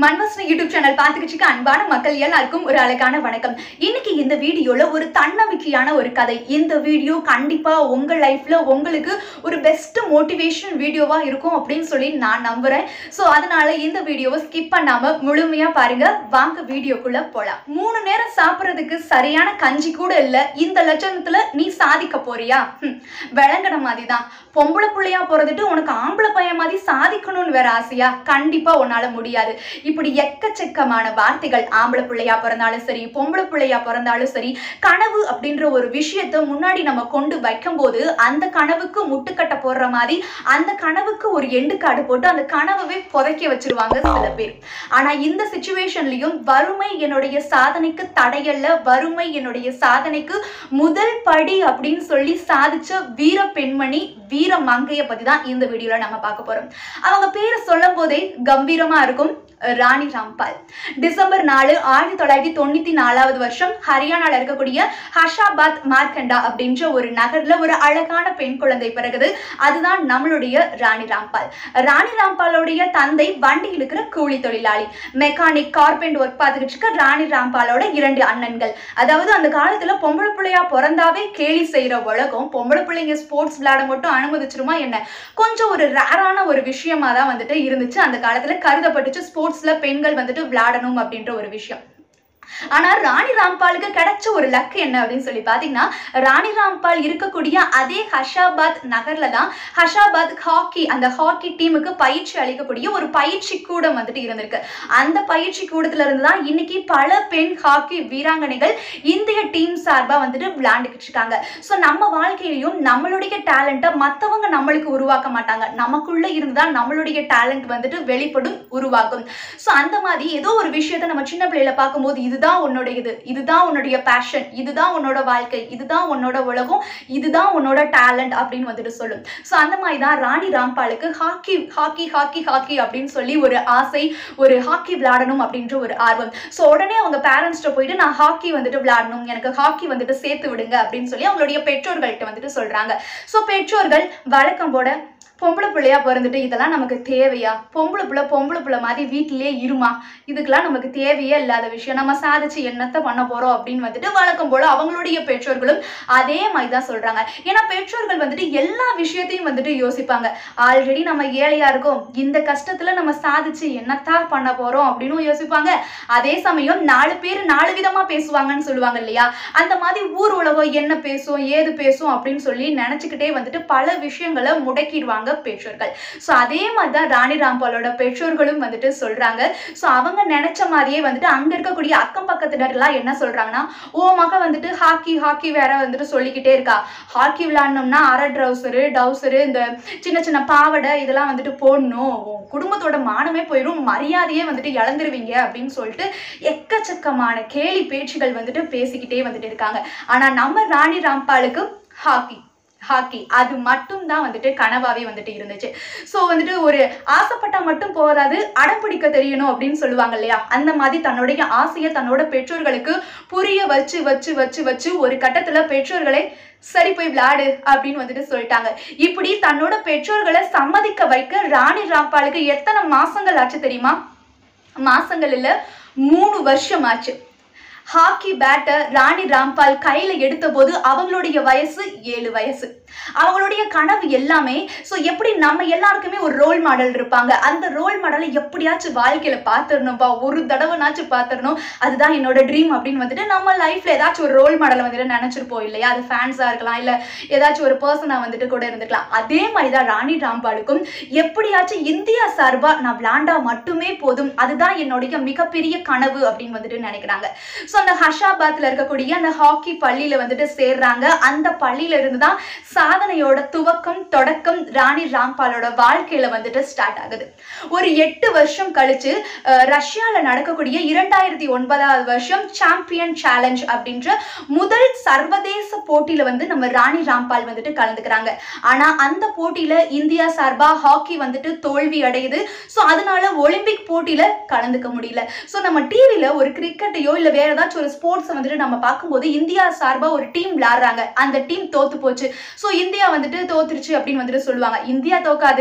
மன்வஸ்ன YouTube channel பார்த்துக்கிட்டு அன்பான மக்கள் எல்லாருக்கும் ஒரு அழகான வணக்கம் இன்னைக்கு இந்த வீடியோல ஒரு தன்னம்பிக்கையான ஒரு கதை இந்த வீடியோ கண்டிப்பா உங்க லைஃப்ல உங்களுக்கு ஒரு பெஸ்ட் மோட்டிவேஷன் வீடியோவா இருக்கும் அப்படின்னு சொல்லி நான் நம்புறேன் ஸோ அதனால இந்த வீடியோவை ஸ்கிப் பண்ணாம முழுமையா பாருங்க வாங்க வீடியோக்குள்ள போலாம் மூணு நேரம் சாப்பிட்றதுக்கு சரியான கஞ்சி கூட இல்ல இந்த லட்சணத்துல நீ சாதிக்க போறியா ஹம், விளங்குன மாதிரி தான் பொம்பளை பிள்ளையா பிறந்துட்டு உனக்கு ஆம்பளை பையன் மாதிரி சாதிக்கணும்னு வேற ஆசையா கண்டிப்பா உன்னால முடியாது இப்படி எக்கச்சக்கமான வார்த்தைகள் ஆம்பளை பிள்ளையா பிறந்தாலும் சரி பொம்பளை பிள்ளையா பிறந்தாலும் சரி கனவு அப்படின்ற ஒரு விஷயத்த முன்னாடி நம்ம கொண்டு வைக்கும்போது அந்த கனவுக்கு முட்டுக்கட்டை போடுற மாதிரி அந்த கனவுக்கு ஒரு எண்டுக்காடு போட்டு அந்த கனவவே புதைக்க வச்சிருவாங்க சில பேர் ஆனா இந்த சுச்சுவேஷன்லயும் வறுமை என்னுடைய சாதனைக்கு தடையல்ல வறுமை என்னுடைய சாதனைக்கு முதல் படி அப்படின்னு சொல்லி சாதிச்ச வீர பெண்மணி வீர மங்கைய பத்தி தான் இந்த வீடியோல நம்ம பார்க்க போறோம் அவங்க பேரை சொல்லும் போதே கம்பீரமா இருக்கும் ராணி ராம்பால் டிசம்பர் நாலு ஆயிரத்தி தொள்ளாயிரத்தி தொண்ணூத்தி நாலாவது வருஷம் ஹரியானால இருக்கக்கூடிய ஹஷாபாத் மார்க்கண்டா அப்படின்ற ஒரு நகர்ல ஒரு அழகான பெண் குழந்தை பிறகுது அதுதான் நம்மளுடைய ராணி ராம்பால் ராணி ராம்பாலோடைய தந்தை வண்டி இழுக்கிற கூலி தொழிலாளி மெக்கானிக் கார்பெண்ட் ஒர்க் பார்த்துக்கிட்டு இருக்க ராணி ராம்பாலோட இரண்டு அண்ணன்கள் அதாவது அந்த காலத்துல பொம்பளை பிள்ளையா பிறந்தாவே கேலி செய்யற உலகம் பொம்பளை பிள்ளைங்க ஸ்போர்ட்ஸ் விளையாட மட்டும் அனுமதிச்சிருமா என்ன கொஞ்சம் ஒரு ரேரான ஒரு விஷயமா தான் வந்துட்டு இருந்துச்சு அந்த காலத்துல கருதப்பட்டுச்சு ஸ்போர்ட்ஸ்ல பெண்கள் வந்துட்டு விளையாடணும் அப்படின்ற ஒரு விஷயம் ஆனா ராணி ராம்பாலுக்கு கிடைச்ச ஒரு லக்கு என்ன அப்படின்னு சொல்லி பாத்தீங்கன்னா ராணி ராம்பால் இருக்கக்கூடிய அதே ஹஷாபாத் நகர்ல தான் ஹஷாபாத் ஹாக்கி அந்த ஹாக்கி டீமுக்கு பயிற்சி அளிக்கக்கூடிய ஒரு பயிற்சி கூடம் வந்துட்டு இருந்திருக்கு அந்த பயிற்சி கூடத்துல இருந்து தான் இன்னைக்கு பல பெண் ஹாக்கி வீராங்கனைகள் இந்திய டீம் சார்பா வந்துட்டு விளையாண்டுக்கிட்டு இருக்காங்க ஸோ நம்ம வாழ்க்கையிலையும் நம்மளுடைய டேலண்ட்டை மற்றவங்க நம்மளுக்கு உருவாக்க மாட்டாங்க நமக்குள்ள இருந்து தான் நம்மளுடைய டேலண்ட் வந்துட்டு வெளிப்படும் உருவாகும் ஸோ அந்த மாதிரி ஏதோ ஒரு விஷயத்த நம்ம சின்ன பிள்ளையில பார்க்கும்போது இதுதான் உன்னோட இது இதுதான் உன்னுடைய பேஷன் இதுதான் உன்னோட வாழ்க்கை இதுதான் உன்னோட உலகம் இதுதான் உன்னோட டேலண்ட் அப்படின்னு வந்துட்டு சொல்லும் ஸோ அந்த மாதிரி தான் ராணி ராம்பாலுக்கு ஹாக்கி ஹாக்கி ஹாக்கி ஹாக்கி அப்படின்னு சொல்லி ஒரு ஆசை ஒரு ஹாக்கி விளையாடணும் அப்படின்ற ஒரு ஆர்வம் ஸோ உடனே அவங்க பேரண்ட்ஸ்ட்ட போயிட்டு நான் ஹாக்கி வந்துட்டு விளையாடணும் எனக்கு ஹாக்கி வந்துட்டு சேர்த்து விடுங்க அப்படின்னு சொல்லி அவங்களுடைய பெற்றோர்கள்ட்ட வந்துட்டு சொல்றாங்க ஸோ பெற்றோர்கள் வழக்கம் போட பொம்பளை பிள்ளையா பிறந்துட்டு இதெல்லாம் நமக்கு தேவையா பொம்பளை பிள்ளை பொம்பளை பிள்ளை மாதிரி வீட்டிலேயே இருமா இதுக்கெல்லாம் நமக்கு தேவையே இல்லாத விஷயம் நம்ம சாதிச்சு என்னத்த பண்ண போறோம் அப்படின்னு வந்துட்டு வழக்கம் போல அவங்களுடைய பெற்றோர்களும் அதே மாதிரி தான் சொல்றாங்க ஏன்னா பெற்றோர்கள் வந்துட்டு எல்லா விஷயத்தையும் வந்துட்டு யோசிப்பாங்க ஆல்ரெடி நம்ம ஏழையா இருக்கோம் இந்த கஷ்டத்துல நம்ம சாதிச்சு என்னத்தான் பண்ண போறோம் அப்படின்னு யோசிப்பாங்க அதே சமயம் நாலு பேர் நாலு விதமா பேசுவாங்கன்னு சொல்லுவாங்க இல்லையா அந்த மாதிரி ஊர் உலகம் என்ன பேசும் ஏது பேசும் அப்படின்னு சொல்லி நினைச்சுக்கிட்டே வந்துட்டு பல விஷயங்களை முடக்கிடுவாங்க பெற்றோர்கள் ஸோ அதே மாதிரி தான் ராணி ராம்பாலோட பெற்றோர்களும் வந்துட்டு சொல்றாங்க ஸோ அவங்க நினைச்ச மாதிரியே வந்துட்டு அங்க இருக்கக்கூடிய அக்கம் பக்கத்தினர்லாம் என்ன சொல்றாங்கன்னா ஓ மக வந்துட்டு ஹாக்கி ஹாக்கி வேற வந்துட்டு சொல்லிக்கிட்டே இருக்கா ஹாக்கி விளையாடணும்னா அரை ட்ரௌசரு டவுசரு இந்த சின்ன சின்ன பாவடை இதெல்லாம் வந்துட்டு போடணும் உன் குடும்பத்தோட மானமே போயிடும் மரியாதையே வந்துட்டு இழந்துருவீங்க அப்படின்னு சொல்லிட்டு எக்கச்சக்கமான கேலி பேச்சுகள் வந்துட்டு பேசிக்கிட்டே வந்துட்டு இருக்காங்க ஆனா நம்ம ராணி ராம்பாலுக்கு ஹாக்கி ஹாக்கி அது மட்டும் தான் வந்துட்டு கனவாவே வந்துட்டு இருந்துச்சு ஸோ வந்துட்டு ஒரு ஆசைப்பட்டா மட்டும் போதாது அடம் பிடிக்க தெரியணும் அப்படின்னு சொல்லுவாங்க இல்லையா அந்த மாதிரி தன்னுடைய ஆசையை தன்னோட பெற்றோர்களுக்கு புரிய வச்சு வச்சு வச்சு வச்சு ஒரு கட்டத்துல பெற்றோர்களை சரி போய் விளையாடு அப்படின்னு வந்துட்டு சொல்லிட்டாங்க இப்படி தன்னோட பெற்றோர்களை சம்மதிக்க வைக்க ராணி ராம்பாலுக்கு எத்தனை மாசங்கள் ஆச்சு தெரியுமா மாசங்கள் இல்ல மூணு வருஷம் ஆச்சு ஹாக்கி பேட்டை ராணி ராம்பால் கையில எடுத்த போது அவங்களுடைய வயசு ஏழு வயசு அவங்களுடைய கனவு எல்லாமே ஸோ எப்படி நம்ம எல்லாருக்குமே ஒரு ரோல் மாடல் இருப்பாங்க அந்த ரோல் மாடலை எப்படியாச்சும் வாழ்க்கையில பார்த்துடணும்ப்பா ஒரு தடவைனாச்சும் பார்த்துடணும் அதுதான் என்னோட ட்ரீம் அப்படின்னு வந்துட்டு நம்ம லைஃப்ல ஏதாச்சும் ஒரு ரோல் மாடலை வந்துட்டு நினைச்சிருப்போம் இல்லையா அது ஃபேன்ஸா இருக்கலாம் இல்ல ஏதாச்சும் ஒரு பர்சனா வந்துட்டு கூட இருந்துக்கலாம் அதே மாதிரி தான் ராணி ராம்பாலுக்கும் எப்படியாச்சும் இந்தியா சார்பா நான் விளாண்டா மட்டுமே போதும் அதுதான் என்னுடைய மிகப்பெரிய கனவு அப்படின்னு வந்துட்டு நினைக்கிறாங்க ஸோ அந்த ஹஷாபாத்ல இருக்கக்கூடிய அந்த ஹாக்கி பள்ளியில வந்துட்டு சேர்றாங்க அந்த பள்ளியில இருந்து தான் சாதனையோட துவக்கம் தொடக்கம் ராணி ராம்பாலோட வாழ்க்கையில வந்துட்டு ஸ்டார்ட் ஆகுது ஒரு எட்டு வருஷம் கழிச்சு அஹ், ரஷ்யால நடக்கக்கூடிய இரண்டாயிரத்தி ஒன்பதாவது வருஷம் சாம்பியன் சேலஞ்ச் அப்படின்ற முதல் சர்வதேச போட்டியில வந்து நம்ம ராணி ராம்பால் வந்துட்டு கலந்துக்கிறாங்க ஆனா அந்த போட்டியில இந்தியா சார்பா ஹாக்கி வந்துட்டு தோல்வி அடையுது ஸோ அதனால ஒலிம்பிக் போட்டியில கலந்துக்க முடியல ஸோ நம்ம டிவியில ஒரு கிரிக்கெட்டையோ இல்ல வேற ஏதாச்சும் ஒரு ஸ்போர்ட்ஸை வந்துட்டு நம்ம பார்க்கும்போது இந்தியா சார்பா ஒரு டீம் விளையாடுறாங்க அந்த டீம் தோத்து போச்சு ஸோ இந்தியா வந்துட்டு தோத்துருச்சு அப்படின்னு வந்துட்டு சொல்லுவாங்க இந்தியா தோக்காது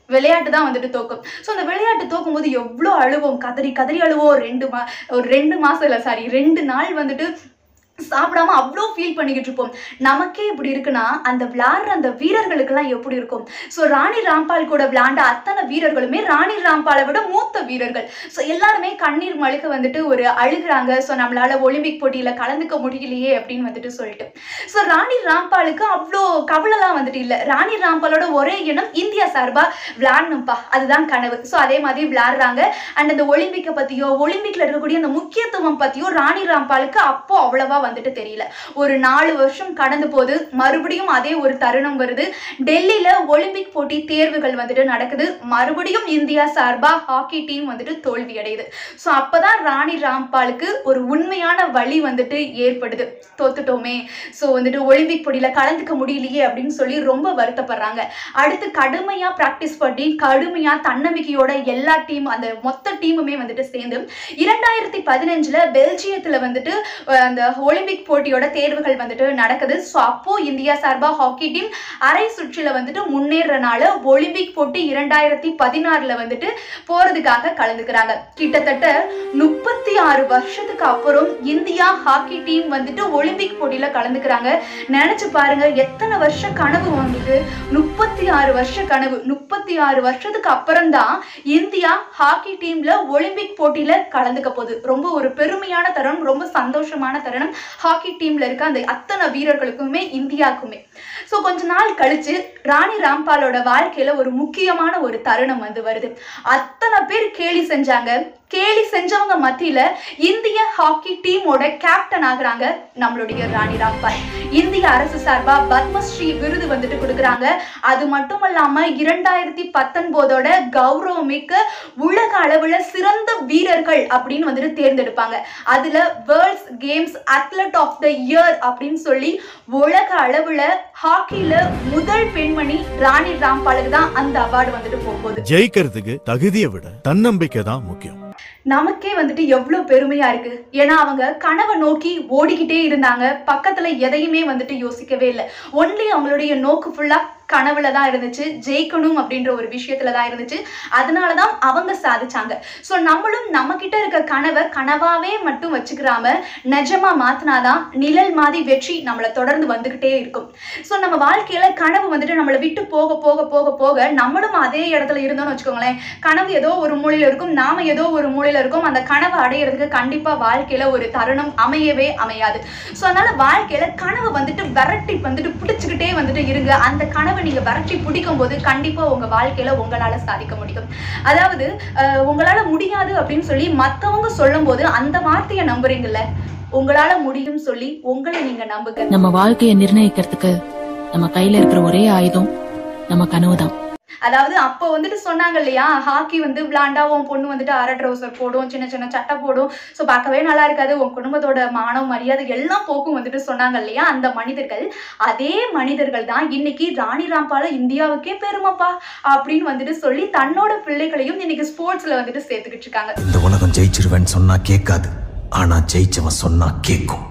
விளையாட்டு தான் வந்துட்டு தோக்கும் ஸோ அந்த விளையாட்டு தோக்கும் போது எவ்வளோ அழுவோம் கதறி கதறி அழுவோம் ரெண்டு மா ஒரு ரெண்டு மாதம் இல்லை சாரி ரெண்டு நாள் வந்துட்டு சாப்பிடாம அவ்வளோ ஃபீல் பண்ணிக்கிட்டு இருப்போம் நமக்கே இப்படி இருக்குன்னா அந்த விளையாடுற அந்த வீரர்களுக்கெல்லாம் எப்படி இருக்கும் ஸோ ராணி ராம்பால் கூட விளையாண்ட அத்தனை வீரர்களுமே ராணி ராம்பாலை விட மூத்த வீரர்கள் ஸோ எல்லாருமே கண்ணீர் மழுக்க வந்துட்டு ஒரு அழுகுறாங்க ஸோ நம்மளால ஒலிம்பிக் போட்டியில் கலந்துக்க முடியலையே அப்படின்னு வந்துட்டு சொல்லிட்டு ஸோ ராணி ராம்பாலுக்கு அவ்வளோ கவலைலாம் வந்துட்டு இல்லை ராணி ராம்பாலோட ஒரே எண்ணம் இந்தியா சார்பாக விளையாடணும்ப்பா அதுதான் கனவு ஸோ அதே மாதிரி விளையாடுறாங்க அண்ட் அந்த ஒலிம்பிக்கை பற்றியோ ஒலிம்பிக்ல இருக்கக்கூடிய அந்த முக்கியத்துவம் பற்றியோ ராணி ராம்பாலுக்கு அப்போ அவ்வளவா வந்துட்டு தெரியல ஒரு நாலு வருஷம் கடந்து போது மறுபடியும் அதே ஒரு தருணம் வருது டெல்லியில ஒலிம்பிக் போட்டி தேர்வுகள் வந்துட்டு நடக்குது மறுபடியும் இந்தியா சார்பா ஹாக்கி டீம் வந்துட்டு தோல்வி அடையுது ஸோ அப்பதான் ராணி ராம்பாலுக்கு ஒரு உண்மையான வழி வந்துட்டு ஏற்படுது தோத்துட்டோமே ஸோ வந்துட்டு ஒலிம்பிக் போட்டியில கலந்துக்க முடியலையே அப்படின்னு சொல்லி ரொம்ப வருத்தப்படுறாங்க அடுத்து கடுமையா ப்ராக்டிஸ் பண்ணி கடுமையா தன்னம்பிக்கையோட எல்லா டீம் அந்த மொத்த டீமுமே வந்துட்டு சேர்ந்து இரண்டாயிரத்தி பதினஞ்சுல பெல்ஜியத்துல வந்துட்டு அஹ், அந்த ஒலிம்பிக் போட்டியோட தேர்வுகள் வந்துட்டு நடக்குது ஸோ அப்போ இந்தியா சார்பா ஹாக்கி டீம் அரை சுற்றில வந்துட்டு முன்னேறனால ஒலிம்பிக் போட்டி இரண்டாயிரத்தி பதினாறுல வந்துட்டு போறதுக்காக கலந்துக்கிறாங்க கிட்டத்தட்ட முப்பத்தி ஆறு வருஷத்துக்கு அப்புறம் இந்தியா ஹாக்கி டீம் வந்துட்டு ஒலிம்பிக் போட்டியில கலந்துக்கிறாங்க நினைச்சு பாருங்க எத்தனை வருஷ கனவு உங்களுக்கு முப்பத்தி ஆறு வருஷ கனவு முப்பத்தி ஆறு வருஷத்துக்கு அப்புறம் தான் இந்தியா ஹாக்கி டீம்ல ஒலிம்பிக் போட்டியில கலந்துக்க போகுது ரொம்ப ஒரு பெருமையான தருணம் ரொம்ப சந்தோஷமான தருணம் ஹாக்கி டீம்ல இருக்க அந்த அத்தனை வீரர்களுக்குமே இந்தியாவுக்குமே ஸோ கொஞ்ச நாள் கழிச்சு ராணி ராம்பாலோட வாழ்க்கையில ஒரு முக்கியமான ஒரு தருணம் வந்து வருது அத்தனை பேர் கேலி செஞ்சாங்க கேலி செஞ்சவங்க மத்தியில இந்திய ஹாக்கி டீமோட கேப்டன் ஆகுறாங்க நம்மளுடைய ராணி ராம்பால் இந்திய அரசு சார்பா பத்மஸ்ரீ விருது வந்துட்டு கொடுக்குறாங்க அது மட்டும் இல்லாம இரண்டாயிரத்தி பத்தொன்பதோட கௌரவமிக்க உலக அளவுல சிறந்த வீரர்கள் அப்படின்னு வந்துட்டு தேர்ந்தெடுப்பாங்க அதுல world's games athlete of the year அப்படின்னு சொல்லி உலக அளவுல ஹாக்கில முதல் பெண்மணி ராணி ராம்பாலுக்கு தான் அந்த அவார்டு வந்துட்டு போகுது ஜெயிக்கிறதுக்கு தகுதியை விட தன்னம்பிக்கை தான் முக்கியம் நமக்கே வந்துட்டு எவ்வளோ பெருமையா இருக்கு ஏன்னா அவங்க கனவை நோக்கி ஓடிக்கிட்டே இருந்தாங்க பக்கத்துல எதையுமே வந்துட்டு யோசிக்கவே இல்லை ஒன்லி அவங்களுடைய நோக்கு ஃபுல்லா கனவுல தான் இருந்துச்சு ஜெயிக்கணும் அப்படின்ற ஒரு விஷயத்துல தான் இருந்துச்சு அதனால தான் அவங்க சாதிச்சாங்க ஸோ நம்மளும் நம்ம கிட்ட இருக்க கனவை கனவாவே மட்டும் வச்சுக்கிறாம நிஜமா மாத்தினாதான் நிழல் மாதிரி வெற்றி நம்மளை தொடர்ந்து வந்துகிட்டே இருக்கும் ஸோ நம்ம வாழ்க்கையில கனவு வந்துட்டு நம்மளை விட்டு போக போக போக போக நம்மளும் அதே இடத்துல இருந்தோம்னு வச்சுக்கோங்களேன் கனவு ஏதோ ஒரு மூலையில இருக்கும் நாம ஏதோ ஒரு மூலையில இருக்கும் அந்த கனவை அடையிறதுக்கு கண்டிப்பா வாழ்க்கையில ஒரு தருணம் அமையவே அமையாது ஸோ அதனால வாழ்க்கையில கனவு வந்துட்டு விரட்டி வந்துட்டு பிடிச்சிக்கிட்டே வந்துட்டு இருங்க அந்த கனவை நீங்க விரட்டி பிடிக்கும் போது கண்டிப்பா உங்க வாழ்க்கையில உங்களால சாதிக்க முடியும் அதாவது அஹ், உங்களால முடியாது அப்படின்னு சொல்லி மத்தவங்க சொல்லும் போது அந்த வார்த்தையை நம்புறீங்கல்ல உங்களால முடியும் சொல்லி உங்களை நீங்க நம்புங்க நம்ம வாழ்க்கையை நிர்ணயிக்கிறதுக்கு நம்ம கையில இருக்கிற ஒரே ஆயுதம் நம்ம கனவு தான் அதாவது அப்போ வந்துட்டு சொன்னாங்க இல்லையா ஹாக்கி வந்து விளாண்டா உன் பொண்ணு வந்துட்டு அரை ட்ரௌசர் போடும் சின்ன சின்ன சட்டை போடும் ஸோ பார்க்கவே நல்லா இருக்காது உன் குடும்பத்தோட மானம் மரியாதை எல்லாம் போக்கும் வந்துட்டு சொன்னாங்க இல்லையா அந்த மனிதர்கள் அதே மனிதர்கள் தான் இன்னைக்கு ராணி ராம்பால இந்தியாவுக்கே பெருமைப்பா அப்படின்னு வந்துட்டு சொல்லி தன்னோட பிள்ளைகளையும் இன்னைக்கு ஸ்போர்ட்ஸ்ல வந்துட்டு சேர்த்துக்கிட்டு இருக்காங்க இந்த உலகம் ஜெயிச்சிருவேன்னு சொன்னா கேட்காது ஆனா ஜெயிச்சவன் சொன்னா கேட்கும்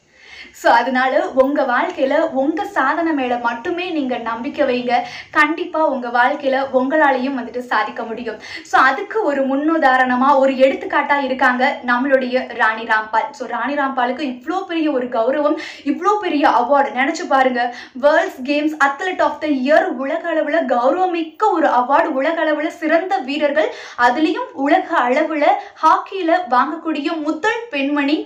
ஸோ அதனால உங்க வாழ்க்கையில உங்க சாதனை மேல மட்டுமே நீங்க நம்பிக்கை வைங்க கண்டிப்பா உங்க வாழ்க்கையில உங்களாலையும் வந்துட்டு சாதிக்க முடியும் ஸோ அதுக்கு ஒரு முன்னுதாரணமா ஒரு எடுத்துக்காட்டா இருக்காங்க நம்மளுடைய ராணி ராம்பால் ஸோ ராணி ராம்பாலுக்கு இவ்வளோ பெரிய ஒரு கௌரவம் இவ்வளோ பெரிய அவார்டு நினைச்சு பாருங்க world's games athlete of the year உலக அளவுல கௌரவமிக்க ஒரு அவார்டு உலக அளவுல சிறந்த வீரர்கள் அதுலயும் உலக அளவுல ஹாக்கியில வாங்கக்கூடிய முதல் பெண்மணி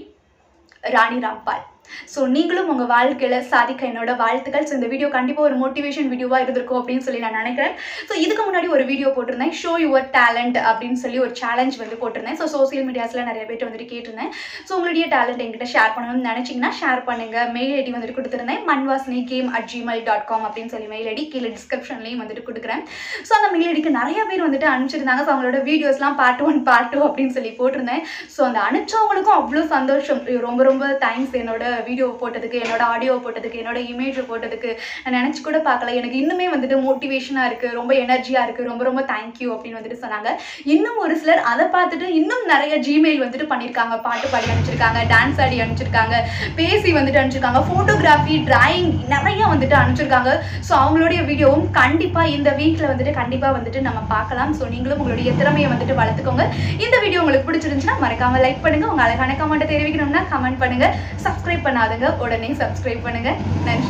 ராணி ராம்பால் ஸோ நீங்களும் உங்கள் வாழ்க்கையில் சாதிக்க என்னோட வாழ்த்துக்கள் ஸோ இந்த வீடியோ கண்டிப்பாக ஒரு மோட்டிவேஷன் வீடியோவாக இருந்திருக்கும் அப்படின்னு சொல்லி நான் நினைக்கிறேன் ஸோ இதுக்கு முன்னாடி ஒரு வீடியோ போட்டிருந்தேன் ஷோ யுவர் டேலண்ட் அப்படின்னு சொல்லி ஒரு சேலஞ்ச் வந்து போட்டிருந்தேன் ஸோ சோசியல் மீடியாஸில் நிறைய பேர் வந்துட்டு கேட்டிருந்தேன் ஸோ உங்களுடைய டேலண்ட் என்கிட்ட ஷேர் பண்ணணும்னு நினச்சிங்கன்னா ஷேர் பண்ணுங்கள் மெயில் ஐடி வந்துட்டு கொடுத்துருந்தேன் மன்வாஸ்னி game at Gmail dot com அப்படின்னு சொல்லி மெயில் ஐடி கீழே டிஸ்கிரிப்ஷன்லையும் வந்துட்டு கொடுக்குறேன் ஸோ அந்த மெயில் ஐடிக்கு நிறைய பேர் வந்துட்டு அனுப்பிச்சிருந்தாங்க ஸோ அவங்களோட வீடியோஸ்லாம் பார்ட் ஒன் பார்ட் டூ அப்படின்னு சொல்லி போட்டிருந்தேன் ஸோ அந்த அனுப்பிச்சவங்களுக்கும் அவ்வளோ சந்தோஷம் ரொம்ப ரொம்ப தேங்க்ஸ் என்னோட வீடியோ போட்டதுக்கு என்னோட ஆடியோ போட்டதுக்கு என்னோட இமேஜை போட்டதுக்கு நான் நினச்சி கூட பார்க்கல எனக்கு இன்னுமே வந்துட்டு மோட்டிவேஷனாக இருக்குது ரொம்ப எனர்ஜியாக இருக்குது ரொம்ப ரொம்ப தேங்க்யூ அப்படின்னு வந்துட்டு சொன்னாங்க இன்னும் ஒரு சிலர் அதை பார்த்துட்டு இன்னும் நிறைய ஜிமெயில் வந்துட்டு பண்ணியிருக்காங்க பாட்டு பாடி அனுப்பிச்சிருக்காங்க டான்ஸ் ஆடி அனுப்பிச்சிருக்காங்க பேசி வந்துட்டு அனுப்பிச்சிருக்காங்க ஃபோட்டோகிராஃபி டிராயிங் நிறைய வந்துட்டு அனுப்பிச்சிருக்காங்க ஸோ அவங்களுடைய வீடியோவும் கண்டிப்பாக இந்த வீக்கில் வந்துட்டு கண்டிப்பாக வந்துட்டு நம்ம பார்க்கலாம் ஸோ நீங்களும் உங்களுடைய திறமையை வந்துட்டு வளர்த்துக்கோங்க இந்த வீடியோ உங்களுக்கு பிடிச்சிருந்துச்சுன்னா மறக்காம லைக் பண்ணுங்க உங்க அழகான கமெண்ட்டை தெரிவிக்கணும்னா கமெண்ட் பண்ணுங்க சப்ஸ்கிரைப் பண்ணாதுங்க உடனே சப்ஸ்கிரைப் பண்ணுங்க நன்றி